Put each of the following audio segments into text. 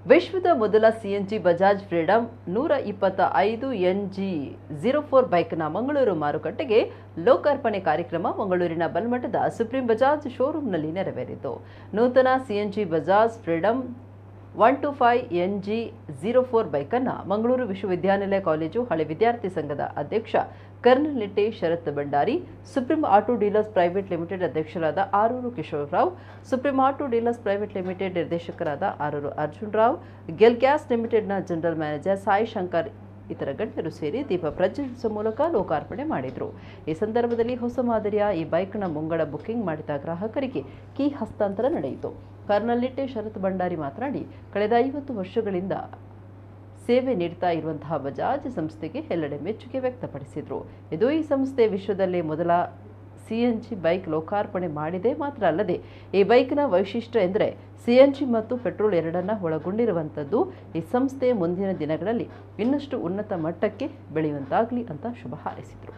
ವಿಶ್ವದ ಮೊದಲ CNG Bajaj freedom ನೂರ ಇಪ್ಪತ್ತ ಐದು ಎನ್ಜಿ ಜೀರೋ ಫೋರ್ ಬೈಕ್ನ ಮಂಗಳೂರು ಮಾರುಕಟ್ಟೆಗೆ ಲೋಕಾರ್ಪಣೆ ಕಾರ್ಯಕ್ರಮ ಮಂಗಳೂರಿನ ಬಲ್ಮಠದ ಸುಪ್ರೀಂ ಬಜಾಜ್ ಶೋರೂಮ್ನಲ್ಲಿ ನೆರವೇರಿತು ನೂತನ CNG Bajaj Freedom one two five N G zero four ಬೈಕನ್ನು ಮಂಗಳೂರು ವಿಶ್ವವಿದ್ಯಾನಿಲಯ ಕಾಲೇಜು ಹಳೆ ವಿದ್ಯಾರ್ಥಿ ಸಂಘದ ಅಧ್ಯಕ್ಷ colonel Nitte Sharath Bhandari Supreme Auto Dealers Private Limited ಅಧ್ಯಕ್ಷರಾದ Aroor Kishore Rao Supreme Auto Dealers Private Limited ನಿರ್ದೇಶಕರಾದ ಆರೂರು ಅರ್ಜುನ್ ರಾವ್ ಗೆಲ್ ಗ್ಯಾಸ್ ಲಿಮಿಟೆಡ್ನ ಜನರಲ್ ಮ್ಯಾನೇಜರ್ ಸಾಯಿ ಶಂಕರ್ ಇತರ ಗಣ್ಯರು ಸೇರಿ ದೀಪ ಪ್ರಜ್ವಲಿಸುವ ಮೂಲಕ ಲೋಕಾರ್ಪಣೆ ಮಾಡಿದರು ಈ ಸಂದರ್ಭದಲ್ಲಿ ಹೊಸ ಮಾದರಿಯ ಈ ಬೈಕ್ನ ಮುಂಗಡ ಬುಕಿಂಗ್ ಮಾಡಿದ ಗ್ರಾಹಕರಿಗೆ ಕೀ ಹಸ್ತಾಂತರ ನಡೆಯಿತು ಕರ್ನಲ್ಲಿಟ್ಟೆ ಶರತ್ ಭಂಡಾರಿ ಮಾತನಾಡಿ ಕಳೆದ ಐವತ್ತು ವರ್ಷಗಳಿಂದ ಸೇವೆ ನೀಡ್ತಾ ಇರುವಂತಹ ಬಜಾಜ್ ಸಂಸ್ಥೆಗೆ ಎಲ್ಲೆಡೆ ಮೆಚ್ಚುಗೆ ವ್ಯಕ್ತಪಡಿಸಿದರು ಇದು ಈ ಸಂಸ್ಥೆ ವಿಶ್ವದಲ್ಲೇ ಮೊದಲ ಸಿಎನ್ಜಿ ಬೈಕ್ ಲೋಕಾರ್ಪಣೆ ಮಾಡಿದೆ ಮಾತ್ರ ಅಲ್ಲದೆ ಈ ಬೈಕ್ನ ವೈಶಿಷ್ಟ್ಯ ಎಂದರೆ ಸಿಎನ್ಜಿ ಮತ್ತು ಪೆಟ್ರೋಲ್ ಎರಡನ್ನ ಒಳಗೊಂಡಿರುವಂಥದ್ದು ಈ ಸಂಸ್ಥೆ ಮುಂದಿನ ದಿನಗಳಲ್ಲಿ ಇನ್ನಷ್ಟು ಉನ್ನತ ಮಟ್ಟಕ್ಕೆ ಬೆಳೆಯುವಂತಾಗಲಿ ಅಂತ ಶುಭ ಹಾರೈಸಿದರು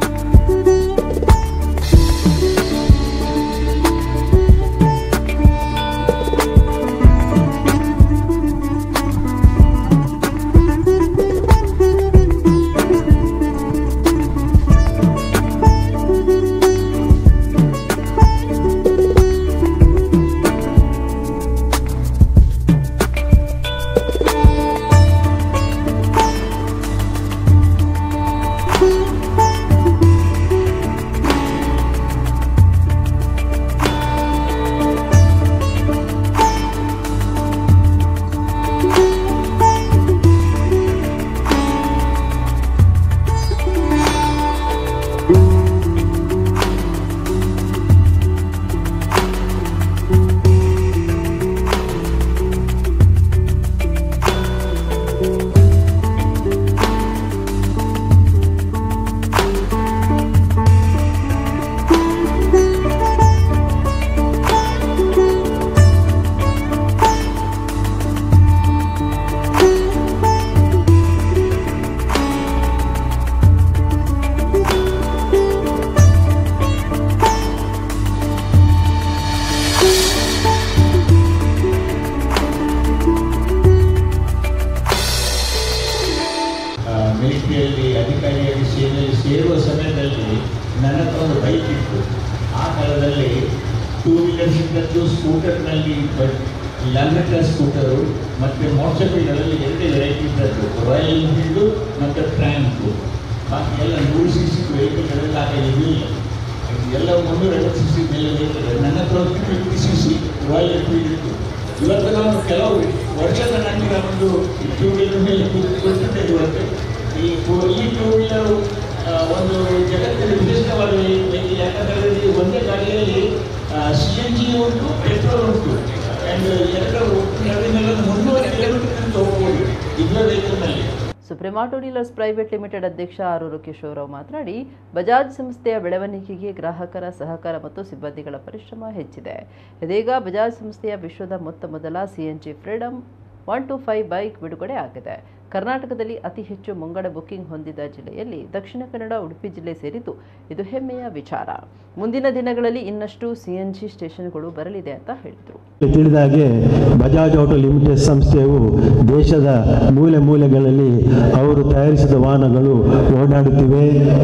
ಮಿಲಿಟರಿಯಲ್ಲಿ ಅಧಿಕಾರಿಯಾಗಿ ಸೇನೆಯಲ್ಲಿ ಸೇರುವ ಸಮಯದಲ್ಲಿ ನನ್ನ ಹತ್ರ ಒಂದು ಬೈಕ್ ಇತ್ತು ಆ ಕಾಲದಲ್ಲಿ ಟೂ ವೀಲರ್ಸ್ ಇದ್ದದ್ದು ಸ್ಕೂಟರ್ನಲ್ಲಿ ಲ್ಯಾಮಿಟರ್ ಸ್ಕೂಟರು ಮತ್ತು ಮೋಟರ್ಸೈಕಲ್ಗಳಲ್ಲಿ ಎರಡೇ ವೆರೈಟಿ ಇದ್ದದ್ದು ರಾಯಲ್ ಎನ್ಫೀಲ್ಡು ಮತ್ತು ಟ್ರ್ಯಾಂಕು ಬಾಕಿ ಎಲ್ಲ ನೂರು ಸಿ ಸಿ ವೆಹಿಕಲ್ಗಳೆಲ್ಲ ಆಗ ಇರಲಿಲ್ಲ ಎಲ್ಲ ಮುನ್ನೂರ ಐವತ್ತು ಸಿ ಸಿ ಮೇಲೆ ವೆಹಿಕಲ್ ನನ್ನ ಹತ್ರ ಒಂದು fifty C C Royal Enfield ಇತ್ತು ಇವತ್ತು ನಾವು ಕೆಲವು ವರ್ಷದ ನಂತರ ಒಂದು ಟೂ ವೀಲರ್ ಮೇಲೆ ಕೂತ್ಕೊಳ್ತಿದ್ದೆ ಇವತ್ತು ಈ ಟೂ- ಈ ಟೂ ವೀಲರು ಒಂದು ಜಗತ್ತಿನ ವಿಶಿಷ್ಟವಾದ ವೆಹಿಕಲ್ ಯಾಕಂದರೆ ಈ ಒಂದೇ ಗಾಡಿಯಲ್ಲಿ ಸಿ ಎನ್ ಜಿ ಉಂಟು ಪೆಟ್ರೋಲ್ ಉಂಟು ಆ್ಯಂಡ್ ಎರಡು ನಡುವಿನೆಲ್ಲ ಮುನ್ನೂರು ಕಿಲೋಮೀಟರ್ ಹೋಗ್ಬೋದು ಇಬ್ಬರ ವೆಹಿಕಲ್ನಲ್ಲಿ Supreme Auto Dealers Private Limited ಅಧ್ಯಕ್ಷ ಆರೂರು ಕಿಶೋರರಾವ್ ಮಾತನಾಡಿ ಬಜಾಜ್ ಸಂಸ್ಥೆಯ ಬೆಳವಣಿಗೆಗೆ ಗ್ರಾಹಕರ ಸಹಕಾರ ಮತ್ತು ಸಿಬ್ಬಂದಿಗಳ ಪರಿಶ್ರಮ ಹೆಚ್ಚಿದೆ ಇದೀಗ ಬಜಾಜ್ ಸಂಸ್ಥೆಯ ವಿಶ್ವದ ಮೊತ್ತ ಮೊದಲ CNG Freedom one two five bike ಬಿಡುಗಡೆ ಆಗಿದೆ ಕರ್ನಾಟಕದಲ್ಲಿ ಅತಿ ಹೆಚ್ಚು ಮುಂಗಡ ಬುಕಿಂಗ್ ಹೊಂದಿದ ಜಿಲ್ಲೆಯಲ್ಲಿ ದಕ್ಷಿಣ ಕನ್ನಡ ಉಡುಪಿ ಜಿಲ್ಲೆ ಸೇರಿದ್ದು ಇದು ಹೆಮ್ಮೆಯ ವಿಚಾರ ಮುಂದಿನ ದಿನಗಳಲ್ಲಿ ಇನ್ನಷ್ಟು ಸಿಎನ್ಜಿ ಸ್ಟೇಷನ್ಗಳು ಬರಲಿದೆ ಅಂತ ಹೇಳಿದರು ತಿಳಿದ ಹಾಗೆ ಬಜಾಜ್ ಆಟೋ ಲಿಮಿಟೆಡ್ ಸಂಸ್ಥೆಯು ದೇಶದ ಮೂಲೆ ಮೂಲೆಗಳಲ್ಲಿ ಅವರು ತಯಾರಿಸಿದ ವಾಹನಗಳು ಓಡಾಡುತ್ತಿವೆ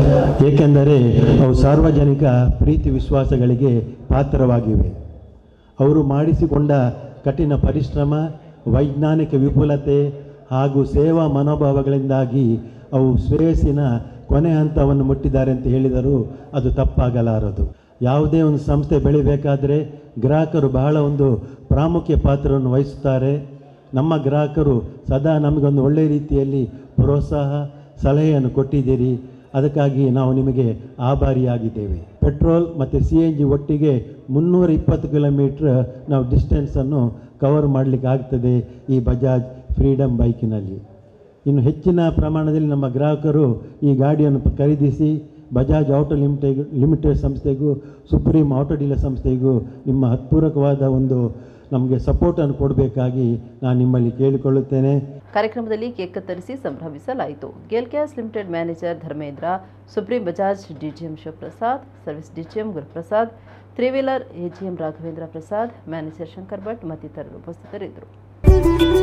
ಏಕೆಂದರೆ ಅವು ಸಾರ್ವಜನಿಕ ಪ್ರೀತಿ ವಿಶ್ವಾಸಗಳಿಗೆ ಪಾತ್ರವಾಗಿವೆ ಅವರು ಮಾಡಿಸಿಕೊಂಡ ಕಠಿಣ ಪರಿಶ್ರಮ ವೈಜ್ಞಾನಿಕ ವಿಪುಲತೆ ಹಾಗೂ ಸೇವಾ ಮನೋಭಾವಗಳಿಂದಾಗಿ ಅವು ಶ್ರೇಯಸ್ಸಿನ ಕೊನೆ ಹಂತವನ್ನು ಮುಟ್ಟಿದ್ದಾರೆ ಅಂತ ಹೇಳಿದರೂ ಅದು ತಪ್ಪಾಗಲಾರದು ಯಾವುದೇ ಒಂದು ಸಂಸ್ಥೆ ಬೆಳಿಬೇಕಾದರೆ ಗ್ರಾಹಕರು ಬಹಳ ಒಂದು ಪ್ರಾಮುಖ್ಯ ಪಾತ್ರವನ್ನು ವಹಿಸುತ್ತಾರೆ ನಮ್ಮ ಗ್ರಾಹಕರು ಸದಾ ನಮಗೊಂದು ಒಳ್ಳೆಯ ರೀತಿಯಲ್ಲಿ ಪ್ರೋತ್ಸಾಹ ಸಲಹೆಯನ್ನು ಕೊಟ್ಟಿದ್ದೀರಿ ಅದಕ್ಕಾಗಿ ನಾವು ನಿಮಗೆ ಆಭಾರಿಯಾಗಿದ್ದೇವೆ ಪೆಟ್ರೋಲ್ ಮತ್ತು ಸಿ ಎನ್ ಜಿ ಒಟ್ಟಿಗೆ ಮುನ್ನೂರ ಇಪ್ಪತ್ತು ಕಿಲೋಮೀಟ್ರ್ ನಾವು ಡಿಸ್ಟೆನ್ಸನ್ನು ಕವರ್ ಮಾಡಲಿಕ್ಕೆ ಆಗ್ತದೆ ಈ ಬಜಾಜ್ ಫ್ರೀಡಮ್ ಬೈಕಿನಲ್ಲಿ ಇನ್ನು ಹೆಚ್ಚಿನ ಪ್ರಮಾಣದಲ್ಲಿ ನಮ್ಮ ಗ್ರಾಹಕರು ಈ ಗಾಡಿಯನ್ನು ಪ- ಖರೀದಿಸಿ ಬಜಾಜ್ ಆಟೋ ಲಿಮಿಟೆಡ್ ಲಿಮಿಟೆಡ್ ಸಂಸ್ಥೆಗೂ ಸುಪ್ರೀಂ ಆಟೋ ಡೀಲರ್ ಸಂಸ್ಥೆಗೂ ನಿಮ್ಮ ಹತ್ಪೂರ್ವಕವಾದ ಒಂದು ನಮಗೆ ಸಪೋರ್ಟನ್ನು ಕೊಡಬೇಕಾಗಿ ನಾನು ನಿಮ್ಮಲ್ಲಿ ಕೇಳಿಕೊಳ್ಳುತ್ತೇನೆ ಕಾರ್ಯಕ್ರಮದಲ್ಲಿ ಕೇಕ್ ಕತ್ತರಿಸಿ ಸಂಭ್ರಮಿಸಲಾಯಿತು GAIL gas limited manager Dharmendra Supreme Bajaj DGM Shivaprasad service DGM Guruprasad three wheeler AGM Raghavendra Prasad manager Shankar Bhat ಮತ್ತಿತರರು ಉಪಸ್ಥಿತರಿದ್ದರು